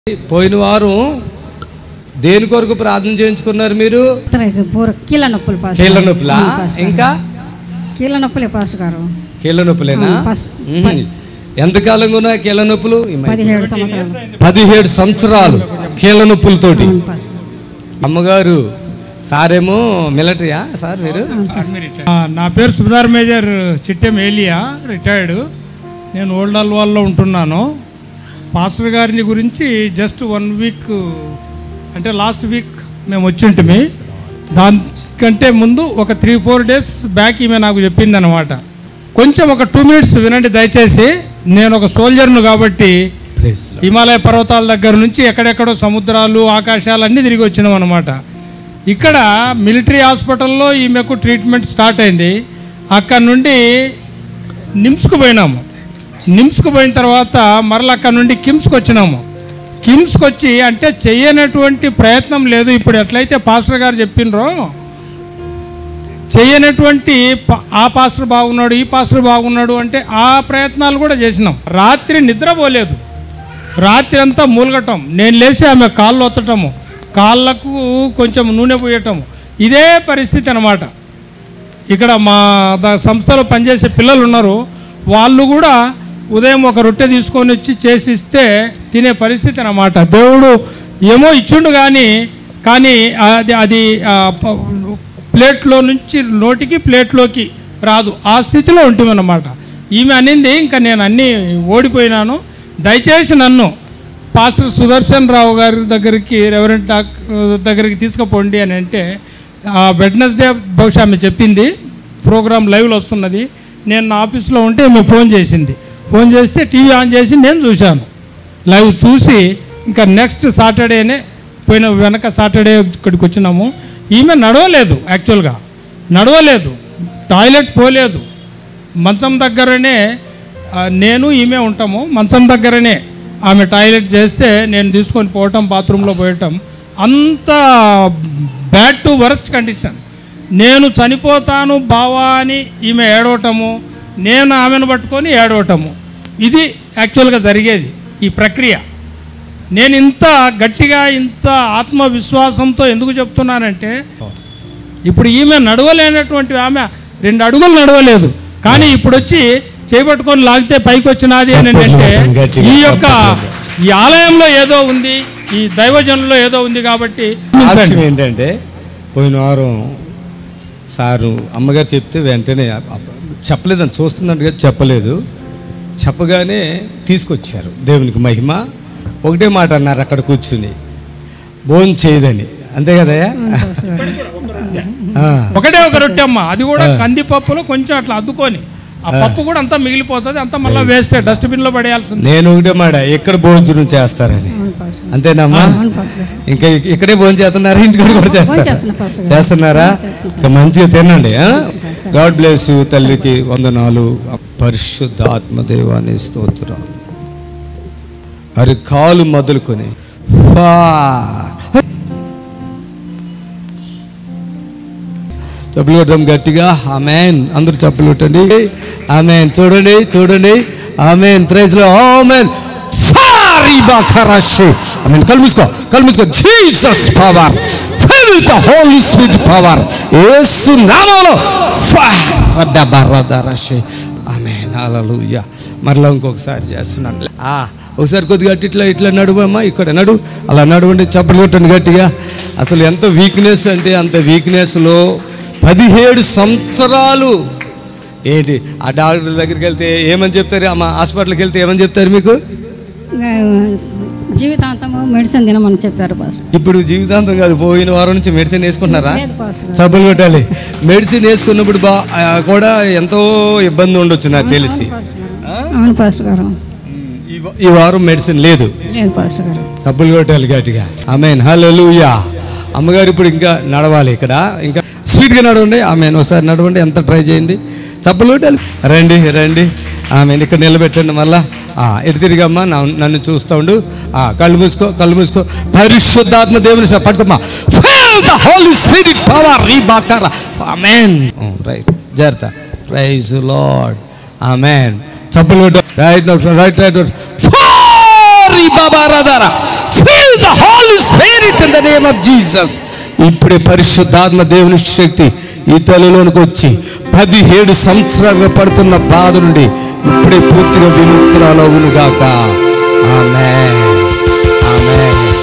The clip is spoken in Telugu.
పోయిన వారం దేని కొరకు ప్రార్థన చేయించుకున్నారు మీరు రైతు పూర కీళ్ళ నొప్పులు పాస్ కీళ్ళ నొప్పులా ఇంకా కీళ్ళ నొప్పులే పాస్ గారు కీళ్ళ నొప్పులేనా ఆ, ఫస్ట్ మ్మ్. ఎంతకాలంగా ఉన్నాయి కీళ్ళ నొప్పులు ఈ మధ్య- పదిహేడు సంవత్సరాలు పదిహేడు సంవత్సరాలు కీళ్ళ నొప్పులతోటి అవును పాస్ అమ్మగారు సారేమో మిలిటరీయా సార్ మీరు ఆ, నా పేరు సుధార్ మేజర్ చిట్టెం ఏలియా రిటైర్డ్ నేను ఓల్డ్ అల్వాల్లో ఉంటున్నాను పాస్టర్ గారిని గురించి జస్ట్ వన్ వీక్ అంటే లాస్ట్ వీక్ మేము వచ్చి ఉంటుమి దానికంటే ముందు ఒక త్రీ ఫోర్ డేస్ బ్యాక్ ఈమె నాకు చెప్పింది అనమాట కొంచెం ఒక టూ మినిట్స్ వినండి దయచేసి నేను ఒక సోల్జర్ను కాబట్టి Praise the Lord. హిమాలయ పర్వతాల దగ్గర నుంచి ఎక్కడెక్కడో సముద్రాలు ఆకాశాలు అన్నీ తిరిగి వచ్చినాం అనమాట ఇక్కడ మిలిటరీ హాస్పిటల్లో ఈమెకు ట్రీట్మెంట్ స్టార్ట్ అయింది అక్కడ నుండి నిమ్స్కు పోయినాము నిమ్స్కు పోయిన తర్వాత మరలా అక్కడ నుండి కిమ్స్కి వచ్చినాము కిమ్స్కి వచ్చి అంటే చెయ్యనటువంటి ప్రయత్నం లేదు ఇప్పుడు ఎట్లయితే పాస్టర్ గారు చెప్పినరో చేయనటువంటి ప- ఆ పాస్టర్ బాగున్నాడు ఈ పాస్టర్ బాగున్నాడు అంటే ఆ ప్రయత్నాలు కూడా చేసినాం రాత్రి నిద్రపోలేదు రాత్రి అంతా మూలగటం నేను లేచి ఆమె కాళ్ళు ఒత్తటము కాళ్ళకు కొంచెం నూనె పోయటము ఇదే పరిస్థితి అన్నమాట ఇక్కడ మా ద- సంస్థలో పనిచేసే పిల్లలు ఉన్నారు వాళ్ళు కూడా ఉదయం ఒక రొట్టె తీసుకొని వచ్చి చేసి ఇస్తే తినే పరిస్థితి అన్నమాట దేవుడు ఏమో ఇచ్చిండు కానీ కానీ అది అది ఆ, ప- ప్లేట్లో నుంచి నోటికి ప్లేట్లోకి రాదు ఆ స్థితిలో ఉంటామన్నమాట ఈమె అనింది ఇంకా నేను అన్నీ ఓడిపోయినాను దయచేసి నన్ను పాస్టర్ సుదర్శన్ రావు గారి దగ్గరికి రెవరెంట్ డాక్టర్ దగ్గరికి తీసుకుపోండి అని అంటే ఆ వెడ్నెస్డే బహుశా ఆమె చెప్పింది ప్రోగ్రామ్ లైవ్లో వస్తున్నది నేను నా ఆఫీస్లో ఉంటే ఆమె ఫోన్ చేసింది ఫోన్ చేస్తే టీవీ ఆన్ చేసి నేను చూశాను లైవ్ చూసి ఇంకా నెక్స్ట్ సాటర్డేనే పోయిన వెనక సాటర్డే ఇక్కడికి వచ్చినాము ఈమె నడవలేదు యాక్చువల్గా నడవలేదు టాయిలెట్ పోలేదు మంచం దగ్గరనే ఆ, నేను ఈమె ఉంటాము మంచం దగ్గరనే ఆమె టాయిలెట్ చేస్తే నేను తీసుకొని పోవటం బాత్రూంలో పోయటం అంత బ్యాడ్ టు వరస్ట్ కండిషన్ నేను చనిపోతాను బావా అని ఈమె ఏడవటము నేను ఆమెను పట్టుకొని ఏడవటము ఇది యాక్చువల్గా జరిగేది ఈ ప్రక్రియ నేను ఇంత గట్టిగా ఇంత ఆత్మవిశ్వాసంతో ఎందుకు చెప్తున్నానంటే ఇప్పుడు ఈమె నడవలేనటువంటి ఆమె రెండు అడుగులు నడవలేదు కానీ ఇప్పుడు వచ్చి చేపట్టుకొని లాగితే పైకి వచ్చినది అని అంటే గట్టిగా ఈ యొక్క ఈ ఆలయంలో ఏదో ఉంది ఈ దైవజనుల్లో ఏదో ఉంది కాబట్టి సాక్ష్యం ఏంటంటే పోయిన వారం సారు అమ్మగారు చెప్తే వెంటనే చెప్పలేదని చూస్తున్నట్టు కదా చెప్పలేదు చెప్పగానే తీసుకొచ్చారు దేవునికి మహిమ ఒకటే మాట అన్నారు అక్కడ కూర్చుని భోజనం చేయదని అంతే కదయ్యా ఆ, ఒకటే ఒక రొట్టె అమ్మ అది కూడా కందిపప్పులో కొంచెం అట్లా అద్దుకొని ఆ పప్పు కూడా అంతా మిగిలిపోతుంది అంతా మళ్ళీ వేస్తే డస్ట్బిన్ లో పడేయాల్సింది నేను ఒకటే మాట ఎక్కడ భోజనం చేస్తారని అవును పాస్ అంతేనమ్మా అవును పాస్ ఇంకా ఇక్- ఇక్కడే భోజనం చేస్తున్నారా ఇంటికి కూడా చేస్తారా చేస్తున్నా పాస్టర్ గారు. చేస్తున్నారా ఇంకా మంచిగా తినండి గాడ్ బ్లెస్ యూ తల్లికి వందనాలు పరిశుద్ధ ఆత్మదేవాన్ని స్తోత్రాలు అరి కాలు మొదలుకొని ఫా చెప్పులు కొట్టడం గట్టిగా ఆమెన్ అందరూ చెప్పులు కొట్టండి ఆమెన్ చూడండి చూడండి ఆమెన్ ప్రైజ్ లో ఆమెన్ ఆమెన్ కళ్ళు మూసుకో కళ్ళు మూసుకో Jesus power fill the holy spirit power యేసు నామములో ఆమెన్ హల్లెలూయా మరలా ఇంకొకసారి చేస్తున్నాను ఆ ఒకసారి కొద్దిగా అటు ఇట్లా ఇట్లా నడువమ్మా ఇక్కడ నడు అలా నడవండి చప్పలు కొట్టండి గట్టిగా అసలు ఎంత వీక్నెస్ అంటే అంత వీక్నెస్లో పదిహేడు సంవత్సరాలు ఏంటి ఆ డాక్టర్ దగ్గరికి వెళ్తే ఏమని చెప్తారు అమ్మ హాస్పిటల్కి వెళ్తే ఏమని చెప్తారు మీకు ఇంకా జీవితాంతము మెడిసిన్ తినమని చెప్పారు పాస్టర్ ఇప్పుడు జీవితాంతం కాదు పోయిన వారం నుంచి మెడిసిన్ వేసుకుంటున్నారా లేదు పాస్టర్ గారు. చప్పులు కొట్టాలి మెడిసిన్ వేసుకున్నప్పుడు బా ఆ, కూడా ఎంతో ఇబ్బంది ఉండొచ్చు నాకు తెలిసి అవును పాస్టర్ గారు ఈ వా- ఈ వారం మెడిసిన్ లేదు లేదు పాస్టర్ గారు చప్పులు కొట్టాలి గట్టిగా ఆమెన్ హల్లెలూయా అమ్మగారు ఇప్పుడు ఇంకా నడవాలి ఇక్కడ ఇంకా స్పీడ్గా నడవండి ఆమెన్ ఒకసారి నడవండి ఎంత ట్రై చేయండి చప్పులు కొట్టాలి రండి రండి ఆమెన్ ఇక్కడ నిలబెట్టండి మళ్ళా ఆ, ఎటు తిరిగమ్మా నా- నన్ను చూస్తూ ఉండు ఆ, కళ్ళు మూసుకో కళ్ళు మూసుకో పరిశుద్ధాత్మ దేవుని స- పట్టుకోమ్మా fill the holy spirit power రీ బాటారా ఆమెన్ రైట్ జాగ్రత్త ప్రైజ్ లార్డ్ ఆమెన్ చప్పులు కొట్ట రైట్ రైట్ రైట్ ఫారీ బాబా రాదారా declare it in the name of Jesus ఇప్పుడే పరిశుద్ధాత్మ దేవుని శక్తి ఈ తల్లిలోనికి వచ్చి పదిహేడు సంవత్సరాలుగా పడుతున్న బాధ నుండి ఇప్పుడే పూర్తిగా విముక్తురాలవును గాక ఆమె ఆమె